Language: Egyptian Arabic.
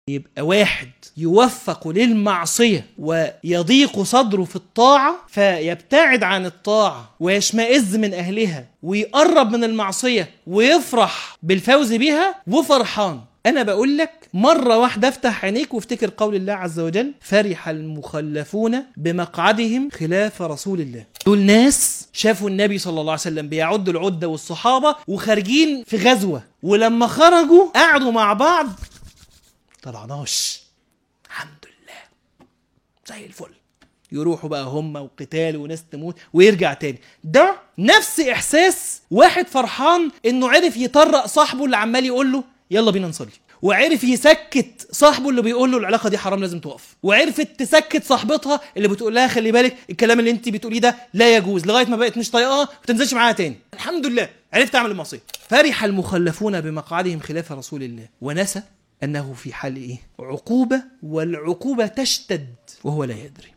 يبقى واحد يوفق للمعصية ويضيق صدره في الطاعة فيبتعد عن الطاعة ويشمئز من أهلها ويقرب من المعصية ويفرح بالفوز بها وفرحان أنا بقول لك مرة واحدة افتح عينيك وافتكر قول الله عز وجل فرح المخلفون بمقعدهم خلاف رسول الله دول ناس شافوا النبي صلى الله عليه وسلم بيعد العدة والصحابة وخارجين في غزوة ولما خرجوا قعدوا مع بعض طلعناش الحمد لله زي الفل يروحوا بقى هم وقتال وناس تموت ويرجع تاني ده نفس احساس واحد فرحان انه عرف يطرق صاحبه اللي عمال يقول له يلا بينا نصلي وعرف يسكت صاحبه اللي بيقول له العلاقه دي حرام لازم توقف وعرفت تسكت صاحبتها اللي بتقول لها خلي بالك الكلام اللي انت بتقوليه ده لا يجوز لغايه ما بقت مش طايقاها ما تنزلش معاها تاني الحمد لله عرفت تعمل المعصيه فرح المخلفون بمقعدهم خلاف رسول الله ونسى انه في حال ايه عقوبه والعقوبه تشتد وهو لا يدري